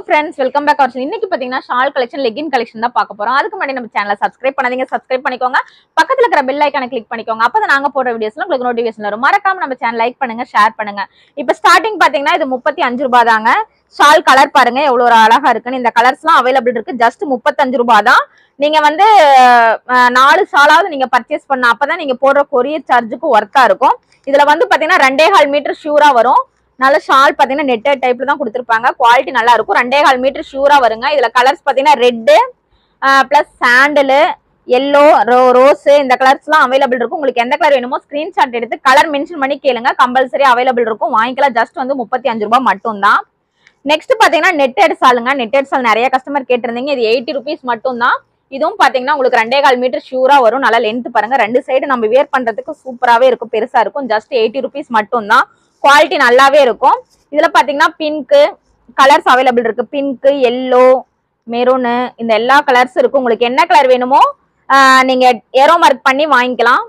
friends welcome back அவர் இன்னைக்கு பாத்தீங்கன்னா shawl collection legging collection தான் பார்க்க போறோம் அதுக்கு முன்னாடி நம்ம சேனலை சப்ஸ்கிரைப் பண்ணாதீங்க சப்ஸ்கிரைப் பண்ணிக்கோங்க பக்கத்துல இருக்கிற பெல் ஐக்கான கிளிக் பண்ணிக்கோங்க அப்பதான் நாங்க போடுற வீடியோஸ்ல உங்களுக்கு நோட்டிஃபிகேஷன் வரும் மறக்காம நம்ம சேனல் லைக் பண்ணுங்க ஷேர் பண்ணுங்க இப்போ ஸ்டார்டிங் பாத்தீங்கன்னா இது முப்பத்தி அஞ்சு ரூபாய் தாங்க ஷால் கலர் பாருங்க எவ்வளவு ஒரு அழகா இருக்குன்னு இந்த கலர்ஸ்லாம் அவைலபிள் இருக்கு ஜஸ்ட் முப்பத்தஞ்சு ரூபாய் தான் நீங்க வந்து அஹ், நாலு ஷாலாவது நீங்க பர்ச்சேஸ் பண்ண அப்பதான் நீங்க போடுற கொரியர் சார்ஜுக்கு ஒர்த்தா இருக்கும் இதுல வந்து பாத்தீங்கன்னா ரெண்டே கால் மீட்டர் ஷூரா வரும் நல்ல ஷால் பாத்தீங்கன்னா நெட்டட் டைப்ல தான் கொடுத்துருப்பாங்க குவாலிட்டி நல்லா இருக்கும் ரெண்டே கால் மீட்டர் ஷூரா வருங்க இதுல கலர்ஸ் பாத்தீங்கன்னா ரெட்டு பிளஸ் சாண்டலு எல்லோ ரோ ரோஸ் இந்த கலர்ஸ்லாம் அவைலபிள் இருக்கும் உங்களுக்கு எந்த கலர் வேணுமோ ஸ்கிரீன்ஷாட் எடுத்து கலர் மென்ஷன் பண்ணி கேளுங்க கம்பல்சரி அவைலபிள் இருக்கும் வாங்கிக்கலாம் ஜஸ்ட் வந்து முப்பத்தி அஞ்சு ரூபாய் மட்டும்தான் நெக்ஸ்ட் பாத்தீங்கன்னா நெட்டட் சாலுங்க நெட்டட் சால் நிறைய கஸ்டமர் கேட்டிருந்தீங்க இது எயிட்டி ருபீஸ் மட்டும்தான் இதுவும் பாத்தீங்கன்னா உங்களுக்கு ரெண்டே கால் மீட்டர் ஷூரா வரும் நல்லா லென்த் பாருங்க ரெண்டு சைடு நம்ம வேர் பண்றதுக்கு சூப்பராவே இருக்கும் பெருசா இருக்கும் ஜஸ்ட் எயிட்டி ருபீஸ் மட்டும்தான் குவாலிட்டி நல்லாவே இருக்கும் இதுல பாத்தீங்கன்னா பிங்க்கு கலர்ஸ் அவைலபிள் இருக்கு பிங்க் எல்லோ மெரூனு இந்த எல்லா கலர்ஸ் இருக்கும் உங்களுக்கு என்ன கலர் வேணுமோ ஆஹ் நீங்க ஏரோ மார்க் பண்ணி வாங்கிக்கலாம்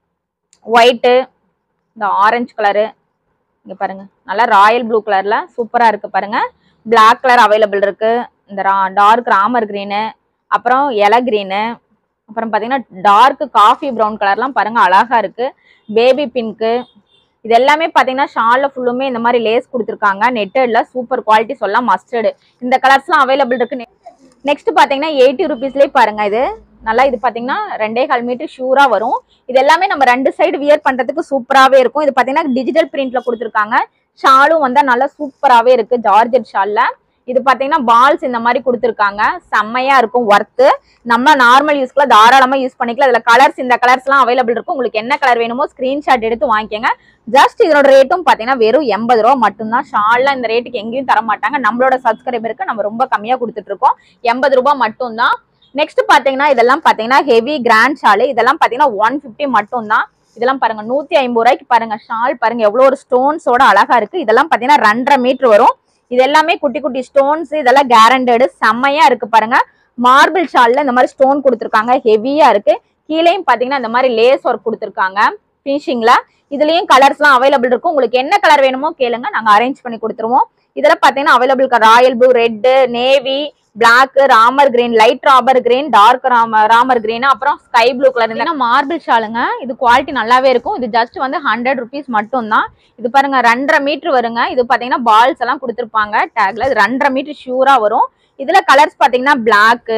ஒயிட்டு இந்த ஆரஞ்சு கலரு இங்க பாருங்க நல்லா ராயல் ப்ளூ கலர்ல சூப்பரா இருக்கு பாருங்க Black கலர் அவைலபிள் இருக்கு இந்த டார்க் ராமர் கிரீனு அப்புறம் இலை கிரீனு அப்புறம் பாத்தீங்கன்னா டார்க் காஃபி ப்ரௌன் கலர்லாம் பாருங்க அழகா இருக்கு பேபி பிங்க்கு இது எல்லாமே பாத்தீங்கன்னா ஷால்ல ஃபுல்லுமே இந்த மாதிரி லேஸ் கொடுத்துருக்காங்க நெட்டட்ல சூப்பர் குவாலிட்டி சொல்லலாம் மஸ்டர்டு இந்த கலர்ஸ்லாம் அவைலபிள் இருக்கு நெக்ஸ்ட் பாத்தீங்கன்னா எயிட்டி ருபீஸ்லேயே பாருங்க இது நல்லா இது பாத்தீங்கன்னா ரெண்டே கால் மீட்டர் ஷூரா வரும் இது எல்லாமே நம்ம ரெண்டு சைடு வியர் பண்றதுக்கு சூப்பராவே இருக்கும் இது பாத்தீங்கன்னா டிஜிட்டல் பிரிண்ட்ல கொடுத்துருக்காங்க ஷாலும் வந்தா நல்லா சூப்பராவே இருக்கு ஜார்ஜெட் ஷால்ல இது பாத்தீங்கன்னா பால்ஸ் இந்த மாதிரி கொடுத்துருக்காங்க செம்மையா இருக்கும் ஒர்த்து நம்ம நார்மல் யூஸ்க்குள்ள தாராளமா யூஸ் பண்ணிக்கலாம் இதுல கலர்ஸ் இந்த கலர்ஸ் எல்லாம் அவைலபிள் இருக்கும் உங்களுக்கு என்ன கலர் வேணுமோ ஸ்கிரீன்ஷாட் எடுத்து வாங்கிக்கோங்க ஜஸ்ட் இதோட ரேட்டும் பாத்தீங்கன்னா வெறும் எண்பது ரூபா மட்டும்தான் ஷால்ல இந்த ரேட்டுக்கு எங்கேயும் தர மாட்டாங்க நம்மளோட சப்ஸ்கிரைபருக்கு நம்ம ரொம்ப கம்மியா கொடுத்துட்டு இருக்கோம் எண்பது ரூபாய் மட்டும்தான் நெக்ஸ்ட் பாத்தீங்கன்னா இதெல்லாம் பாத்தீங்கன்னா ஹெவி கிராண்ட் ஷால் இதெல்லாம் பாத்தீங்கன்னா ஒன் பிப்டி மட்டும்தான் இதெல்லாம் பாருங்க நூத்தி ஐம்பது ரூபாய்க்கு பாருங்க ஷால் பாருங்க எவ்வளவு ஒரு ஸ்டோன்ஸோட அழகா இருக்கு இதெல்லாம் பாத்தீங்கன்னா ரெண்டரை மீட்டர் வரும் இது எல்லாமே குட்டி குட்டி ஸ்டோன்ஸ் இதெல்லாம் கேரண்டடு செம்மையா இருக்கு பாருங்க மார்பிள் ஷால்ல இந்த மாதிரி ஸ்டோன் கொடுத்துருக்காங்க ஹெவியா இருக்கு கீழேயும் பாத்தீங்கன்னா இந்த மாதிரி லேஸ் ஒர்க் கொடுத்துருக்காங்க ஃபினிஷிங்ல இதுலயும் கலர்ஸ்லாம் அவைலபிள் இருக்கும் உங்களுக்கு என்ன கலர் வேணுமோ கேளுங்க நாங்க அரேஞ்ச் பண்ணி கொடுத்துருவோம் இதெல்லாம் பாத்தீங்கன்னா available royal blue red navy black Ramar green light Ramar green dark Ramar Ramar green அப்புறம் ஸ்கை ப்ளூ கலர் இந்த மார்பிள் ஷாலுங்க இது குவாலிட்டி நல்லாவே இருக்கும் இது ஜஸ்ட் வந்து ஹண்ட்ரட் ருபீஸ் மட்டும் தான் இது பாருங்க ரெண்டரை மீட்டர் வருங்க இது பாத்தீங்கன்னா பால்ஸ் எல்லாம் கொடுத்துருப்பாங்க டேக்ல இது ரெண்டரை மீட்டர் ஷூரா வரும் இதுல கலர்ஸ் பாத்தீங்கன்னா black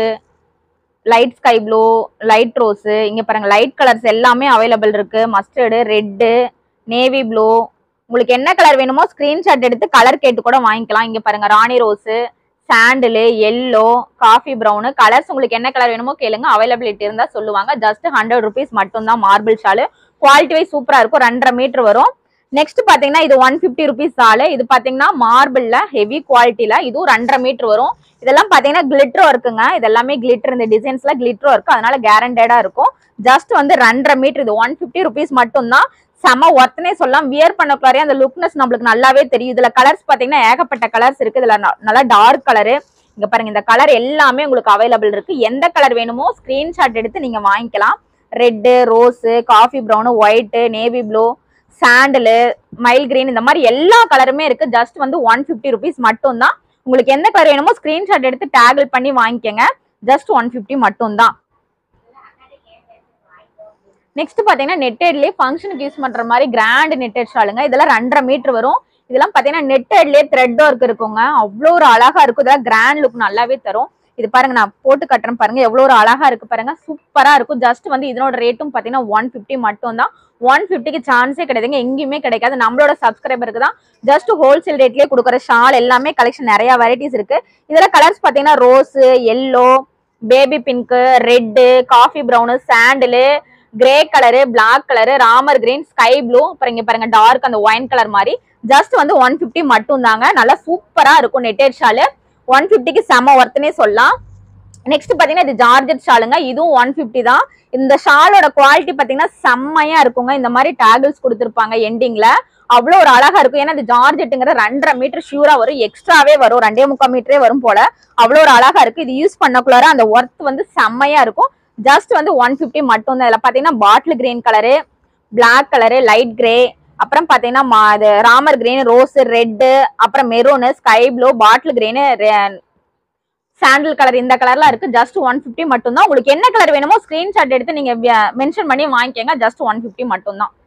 light sky blue light rose இங்க பாருங்க லைட் கலர்ஸ் எல்லாமே அவைலபிள் இருக்கு மஸ்டர்டு ரெட்டு நேவி ப்ளூ உங்களுக்கு என்ன கலர் வேணுமோ ஸ்கிரீன்ஷாட் எடுத்து கலர் கேட்டு கூட வாங்கிக்கலாம் இங்க பாருங்க rani rose sandal yellow coffee brown colours உங்களுக்கு என்ன கலர் வேணுமோ கேளுங்க அவைலபிலிட்டி இருந்தா சொல்லுவாங்க ஜஸ்ட் ஹண்ட்ரட் ருபீஸ் மட்டும்தான் மார்பிள் ஷாலு குவாலிட்டி வைஸ் சூப்பரா இருக்கும் ரெண்டரை மீட்டர் வரும் நெக்ஸ்ட் பாத்தீங்கன்னா இது ஒன் பிப்டி ருபீஸ் ஆளு இது பாத்தீங்கன்னா மார்பிள்ல ஹெவி குவாலிட்டில இதுவும் ரெண்டரை மீட்டர் வரும் இதெல்லாம் பாத்தீங்கன்னா கிளிட்டர் இருக்குங்க இதெல்லாமே கிளிட்டர் இந்த டிசைன்ஸ்ல கிளிட்டர் இருக்கு அதனால கேரண்டடா இருக்கும் ஜஸ்ட் வந்து ரெண்டரை மீட்டர் இது ஒன் பிப்டி ருபீஸ் மட்டும்தான் செம ஒர்த்னே சொல்லலாம் வியர் பண்ணக்குள்ளாரே அந்த லுக்னஸ் நம்மளுக்கு நல்லாவே தெரியும் இதுல கலர்ஸ் பாத்தீங்கன்னா ஏகப்பட்ட கலர்ஸ் இருக்கு இதுல ந- நல்லா டார்க் கலரு இங்க பாருங்க இந்த கலர் எல்லாமே உங்களுக்கு அவைலபிள் இருக்கு எந்த கலர் வேணுமோ ஸ்கிரீன்ஷாட் எடுத்து நீங்க வாங்கிக்கலாம் red rose coffee brown white navy blue sandal mile green இந்த மாதிரி எல்லா கலருமே இருக்கு ஜஸ்ட் வந்து ஒன் ஃபிஃப்டி ருபீஸ் மட்டும்தான் உங்களுக்கு எந்த கலர் வேணுமோ ஸ்கிரீன்ஷாட் எடுத்து டேகிள் பண்ணி வாங்கிக்கோங்க ஜஸ்ட் ஒன் ஃபிஃப்டி மட்டும்தான் நெக்ஸ்ட் பாத்தீங்கன்னா நெட்டட்லயே ஃபங்க்ஷனுக்கு யூஸ் பண்ற மாதிரி கிராண்ட் நெட்டட் ஷாலுங்க இதெல்லாம் ரெண்டரை மீட்டர் வரும் இதெல்லாம் பாத்தீங்கன்னா நெட்டட்லயே த்ரெட் ஒர்க் இருக்குங்க அவ்வளோ ஒரு அழகா இருக்கும் இதெல்லாம் கிராண்ட் லுக் நல்லாவே தரும் இது பாருங்க நான் போட்டு கட்டுறேன் பாருங்க எவ்வளோ ஒரு அழகா இருக்கு பாருங்க சூப்பரா இருக்கும் ஜஸ்ட் வந்து இதனோட ரேட்டும் பாத்தீங்கன்னா ஒன் ஃபிஃப்டி மட்டும் தான் ஒன் ஃபிஃப்டிக்கு சான்ஸே கிடையாதுங்க எங்கேயுமே கிடைக்காது நம்மளோட சப்ஸ்கிரைபருக்கு தான் ஜஸ்ட் ஹோல்சேல் ரேட்லயே கொடுக்குற ஷால் எல்லாமே கலெக்ஷன் நிறைய வெரைட்டிஸ் இருக்கு இதுல கலர்ஸ் பாத்தீங்கன்னா rose yellow baby pink red coffee brown sandal grey colour black colour Ramar green sky blue அப்புறம் இங்க பாருங்க டார்க் அந்த ஒயின் கலர் மாதிரி ஜஸ்ட் வந்து ஒன் பிப்டி மட்டும் தாங்க நல்லா சூப்பரா இருக்கும் நெட்டட் ஷாலு ஒன் பிப்டிக்கு செம ஒர்த்துனே சொல்லலாம் நெக்ஸ்ட் பாத்தீங்கன்னா இது ஜார்ஜெட் ஷாலுங்க இதுவும் ஒன் பிப்டி தான் இந்த ஷாலோட குவாலிட்டி பாத்தீங்கன்னா செம்மையா இருக்குங்க இந்த மாதிரி டேகிள்ஸ் கொடுத்துருப்பாங்க எண்டிங்ல அவ்வளோ ஒரு அழகா இருக்கும் ஏன்னா இது ஜார்ஜெட்டுங்கிற ரெண்டரை மீட்டர் ஷூரா வரும் எக்ஸ்ட்ராவே வரும் ரெண்டே முக்கால் மீட்டரே வரும் போல அவ்வளோ ஒரு அழகா இருக்கு இது யூஸ் பண்ணக்குள்ளார அந்த ஒர்த் வந்து செம்மையா இருக்கும் ஜஸ்ட் வந்து ஒன் ஃபிஃப்டி மட்டும் தான் இதில் பார்த்தீங்கன்னா bottle green colour black colour light grey அப்புறம் பாத்தீங்கன்னா மா- இது ராமர் கிரீன் ரோஸ் ரெட்டு அப்புறம் maroon sky blue bottle green sandal colour இந்த கலர்லாம் இருக்கு ஜஸ்ட் ஒன் ஃபிஃப்டி மட்டும் தான் உங்களுக்கு என்ன கலர் வேணுமோ ஸ்கிரீன்ஷாட் எடுத்து நீங்க மென்ஷன் பண்ணி வாங்கிக்கோங்க ஜஸ்ட் ஒன் ஃபிஃப்டி மட்டும் தான்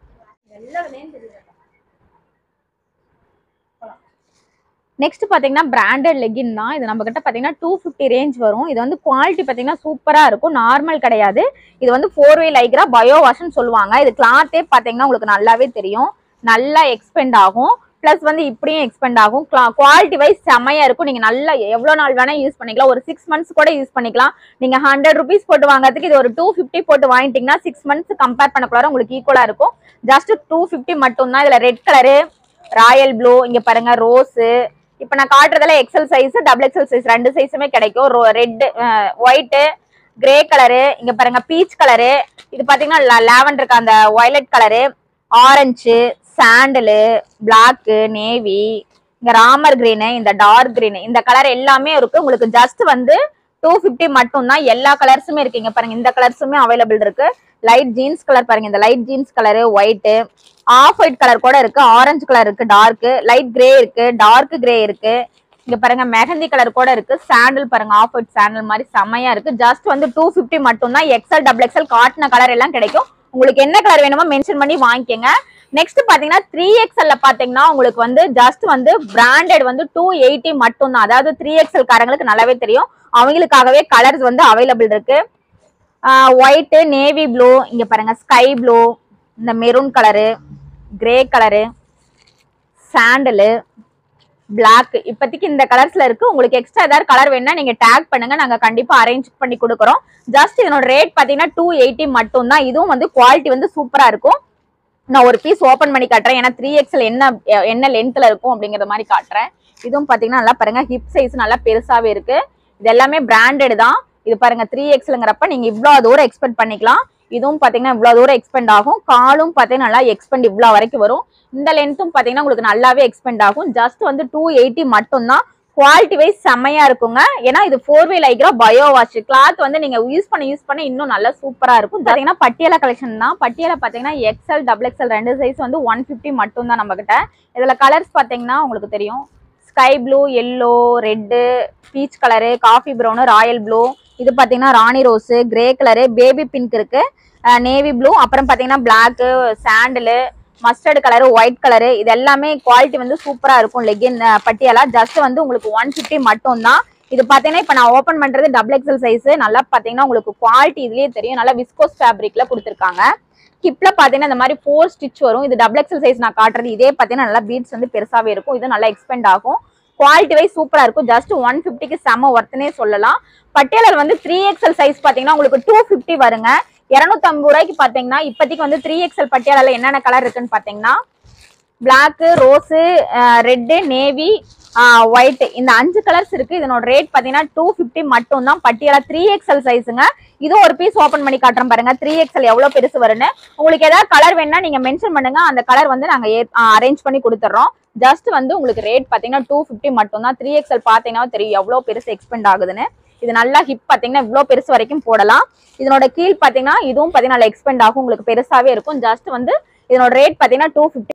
நெக்ஸ்ட் பாத்தீங்கன்னா பிராண்டட் லெகின் தான் இது நம்ம கிட்ட பாத்தீங்கன்னா டூ ஃபிஃப்டி ரேஞ்ச் வரும் இது வந்து குவாலிட்டி பாத்தீங்கன்னா சூப்பரா இருக்கும் நார்மல் கிடையாது இது வந்து ஃபோர் வே லைக்ரா பயோ வாஷ்னு சொல்லுவாங்க இது கிளாத்தே பாத்தீங்கன்னா உங்களுக்கு நல்லாவே தெரியும் நல்லா எக்ஸ்பெண்ட் ஆகும் ப்ளஸ் வந்து இப்படியும் எக்ஸ்பெண்ட் ஆகும் குவாலிட்டி வைஸ் செமையா இருக்கும் நீங்க நல்லா எவ்வளவு நாள் வேணா யூஸ் பண்ணிக்கலாம் ஒரு சிக்ஸ் மந்த்ஸ் கூட யூஸ் பண்ணிக்கலாம் நீங்க ஹண்ட்ரட் ருபீஸ் போட்டு வாங்குறதுக்கு இது ஒரு டூ ஃபிஃப்டி போட்டு வாங்கிட்டீங்கன்னா சிக்ஸ் மந்த்ஸ் கம்பேர் பண்ணக்குள்ள உங்களுக்கு ஈக்குவலா இருக்கும் ஜஸ்ட் டூ ஃபிஃப்டி மட்டும் தான் இதுல ரெட் கலரு ராயல் ப்ளூ இங்க பாருங்க ரோஸு இப்போ நான் காட்டுறதுல XL size double XL size ரெண்டு சைஸுமே கிடைக்கும் ரெட் ஒயிட்டு கிரே கலரு இங்க பாருங்க பீச் கலரு இது பாத்தீங்கன்னா லாவெண்டருக்கு அந்த violet colour orange sandal black navy இங்க ராமர் கிரீனு இந்த டார்க் கிரீன் இந்த கலர் எல்லாமே இருக்கு உங்களுக்கு ஜஸ்ட் வந்து டூ ஃபிஃப்டி மட்டும் தான் எல்லா கலர்ஸுமே இருக்கு இங்க பாருங்க இந்த கலர்ஸுமே அவைலபிள் இருக்கு லைட் ஜீன்ஸ் கலர் பாருங்க இந்த light jeans colour white off white colour கூட இருக்கு ஆரஞ்சு கலர் இருக்கு டார்க் லைட் கிரே இருக்கு டார்க் கிரே இருக்கு இங்க பாருங்க மெஹந்தி கலர் கூட இருக்கு சாண்டில் பாருங்க ஆஃப் ஒயிட் சாண்டில் மாதிரி செமையா இருக்கு ஜஸ்ட் வந்து டூ ஃபிஃப்டி மட்டும் தான் எக்ஸல் டபுள் எக்ஸல் காட்டின கலர் எல்லாம் கிடைக்கும் உங்களுக்கு என்ன கலர் வேணுமோ மென்ஷன் பண்ணி வாங்கிக்கோங்க நெக்ஸ்ட் பாத்தீங்கன்னா த்ரீ எக்ஸ்எல்ல பாத்தீங்கன்னா உங்களுக்கு வந்து ஜஸ்ட் வந்து பிராண்டட் வந்து டூ எயிட்டி மட்டும் தான் அதாவது த்ரீ எக்ஸ்எல் காரங்களுக்கு நல்லாவே தெரியும் அவங்களுக்காகவே கலர்ஸ் வந்து அவைலபிள் இருக்கு ஒயிட்டு நேவி ப்ளூ இங்க பாருங்க ஸ்கை ப்ளூ இந்த maroon colour grey colour sandal black இப்போதைக்கு இந்த கலர்ஸ்ல இருக்கு உங்களுக்கு எக்ஸ்ட்ரா ஏதாவது கலர் வேணும்னா நீங்க டேக் பண்ணுங்க நாங்க கண்டிப்பா அரேஞ்ச் பண்ணி கொடுக்குறோம் ஜஸ்ட் இதனோட ரேட் பாத்தீங்கன்னா டூ எயிட்டி மட்டும் தான் இதுவும் வந்து குவாலிட்டி வந்து சூப்பரா இருக்கும் நான் ஒரு பீஸ் ஓபன் பண்ணி காட்டுறேன் ஏன்னா த்ரீ எக்ஸ்எல் என்ன என்ன லென்த்ல இருக்கும் அப்படிங்கிற மாதிரி காட்டுறேன் இதுவும் பாத்தீங்கன்னா நல்லா பாருங்க ஹிப் சைஸ் நல்லா பெருசாவே இருக்கு இது எல்லாமே பிராண்டட் தான் இது பாருங்க த்ரீ எக்ஸ்எல்ங்கிறப்ப நீங்க இவ்வளவு தூரம் எக்ஸ்பெக்ட் பண்ணிக்கலாம் இதுவும் பாத்தீங்கன்னா இவ்வளவு தூரம் எக்ஸ்பெண்ட் ஆகும் காலும் பாத்தீங்கன்னா நல்லா எக்ஸ்பெண்ட் இவ்வளவு வரைக்கும் வரும் இந்த லென்த்தும் பாத்தீங்கன்னா உங்களுக்கு நல்லாவே எக்ஸ்பெண்ட் ஆகும் ஜஸ்ட் வந்து டூ எயிட்டி மட்டும் தான் குவாலிட்டி வைஸ் செம்மையா இருக்குங்க ஏன்னா இது four way Lycra bio wash cloth வந்து நீங்க யூஸ் பண்ண யூஸ் பண்ண இன்னும் நல்லா சூப்பரா இருக்கும் பாத்தீங்கன்னா பட்டியலா கலெக்ஷன் தான் பட்டியலா பாத்தீங்கன்னா எக்ஸ்எல் டபுள் எக்ஸ்எல் ரெண்டு சைஸ் வந்து ஒன் ஃபிஃப்டி மட்டும் தான் நம்ம கிட்ட இதுல கலர்ஸ் பாத்தீங்கன்னா உங்களுக்கு தெரியும் sky blue yellow red peach colour coffee brown royal blue இது பாத்தீங்கன்னா rani rose grey colour baby pink இருக்கு நேவி ப்ளூ அப்புறம் பாத்தீங்கன்னா black sandal mustard colour white colour இது எல்லாமே குவாலிட்டி வந்து சூப்பரா இருக்கும் லெகின் பட்டியலா ஜஸ்ட் வந்து உங்களுக்கு ஒன் ஃபிஃப்டி மட்டும் தான் இது பாத்தீங்கன்னா இப்போ நான் ஓப்பன் பண்றது டபுள் எக்ஸல் சைஸ் நல்லா பாத்தீங்கன்னா உங்களுக்கு குவாலிட்டி இதுலயே தெரியும் நல்லா விஸ்கோஸ் ஃபேப்ரிக்ல கொடுத்துருக்காங்க ஹிப்ல பாத்தீங்கன்னா இந்த மாதிரி ஃபோர் ஸ்டிச் வரும் இது டபுள் எக்ஸல் சைஸ் நான் காட்டுறது இதே பாத்தீங்கன்னா நல்லா பீட்ஸ் வந்து பெருசாவே இருக்கும் இது நல்லா எக்ஸ்பெண்ட் ஆகும் குவாலிட்டி வைஸ் சூப்பரா இருக்கும் ஜஸ்ட் ஒன் ஃபிஃப்டிக்கு செம ஒர்த்துனே சொல்லலாம் பட்டியலர் வந்து த்ரீ எக்ஸல் சைஸ் பாத்தீங்கன்னா உங்களுக்கு டூ ஃபிஃப்டி வருங்க இரநூத்தம்பது ரூபாய்க்கு பாத்தீங்கன்னா இப்போதைக்கு வந்து த்ரீ எக்ஸல் பட்டியாலால என்னென்ன கலர் இருக்குன்னு பாத்தீங்கன்னா black rose red navy white இந்த அஞ்சு கலர்ஸ் இருக்கு இதனோட ரேட் பாத்தீங்கன்னா டூ ஃபிஃப்டி மட்டும் தான் பட்டியலா த்ரீ எக்ஸல் சைஸுங்க இது ஒரு பீஸ் ஓபன் பண்ணி காட்டுறேன் பாருங்க த்ரீ எக்ஸல் எவ்வளவு பெருசு வரும்னு உங்களுக்கு ஏதாவது கலர் வேணும்னா நீங்க மென்ஷன் பண்ணுங்க அந்த கலர் வந்து நாங்க அரேஞ்ச் பண்ணி கொடுத்துட்றோம் ஜஸ்ட் வந்து உங்களுக்கு ரேட் பாத்தீங்கன்னா டூ ஃபிஃப்டி மட்டும் தான் த்ரீ எக்ஸல் பாத்தீங்கன்னா தெரியும் எவ்வளவு பெருசு எக்ஸ்பெண்ட் ஆகுதுன்னு இது நல்லா ஹிப் பாத்தீங்கன்னா இவ்வளோ பெருசு வரைக்கும் போடலாம் இதனோட கீழ் பாத்தீங்கன்னா இதுவும் பாத்தீங்கன்னா எக்ஸ்பெண்ட் ஆகும் உங்களுக்கு பெருசாவே இருக்கும் ஜஸ்ட் வந்து இதனோட ரேட் பாத்தீங்கன்னா டூ ஃபிஃப்டி